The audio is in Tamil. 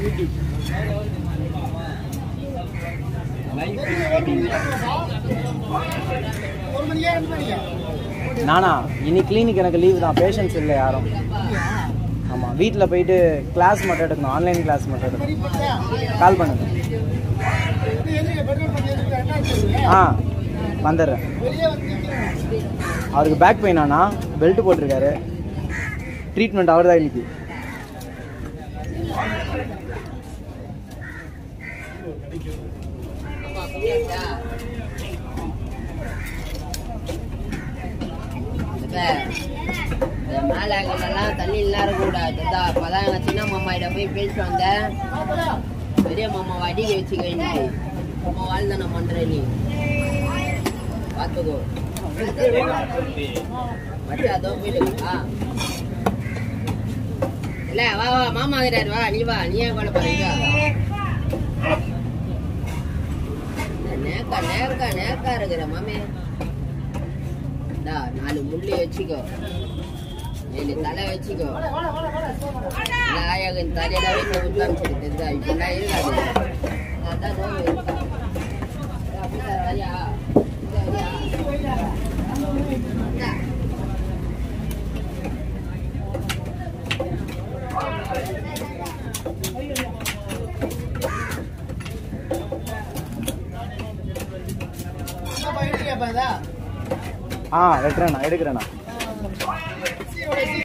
ஒரு மணிக்கா ரெண்டு மணிக்கா நானா இனி கிளினிக் எனக்கு லீவ் தான் பேஷண்ட்ஸ் இல்லை யாரும் ஆமாம் வீட்டில் போயிட்டு கிளாஸ் மட்டும் எடுக்கணும் ஆன்லைன் கிளாஸ் மட்டும் எடுக்கணும் சரி போச்சா கால் பண்ணுங்க இது எதுக்கு பெட்ரோல் பண்ணி எதுக்கு என்ன சொல்லுங்க ஆ வந்துடுறேன் வெளியே வந்து நிற்கிறேன் அவருக்கு பேக் பெயின் ஆனா பெல்ட் போட்டிருக்காரு ட்ரீட்மெண்ட் அவர் தான் இன்னைக்கு மேலாம் தண்ணி எல்லாம் இருக்கக்கூடாது அதான் அப்பதான் எங்க சின்ன மாமா கிட்ட போய் பேசிட்டு வந்தேன் பெரிய மாமா அடிக்க வச்சுக்க இன்னைக்கு அம்மா வாழ்ந்தானே பண்ற நீ பாத்துக்கோ மச்சான் அதோ போயிட்டு ஆ இல்ல வா வா மாமா இருக்கிறாரு வா நீ வா நீ ஏன் கொலை பண்ணுங்க நேக்கா நேக்கா நேக்கா இருக்கிற மாமே இந்தா, நாலு முள்ளி வச்சுக்கோ ஏழு தலை வச்சுக்கோ நாயகன் தலையில வீட்டுல உட்காந்துட்டு தெரிஞ்சா இப்பெல்லாம் இருக்காது அதான் நோய் இருக்கா அப்படிதான் வரியா இங்க வரியா? இந்தா. என்னப்பா எடுக்கலையாப்பா இதா ஆ வெட்டுறேண்ணா எடுக்கிறேண்ணா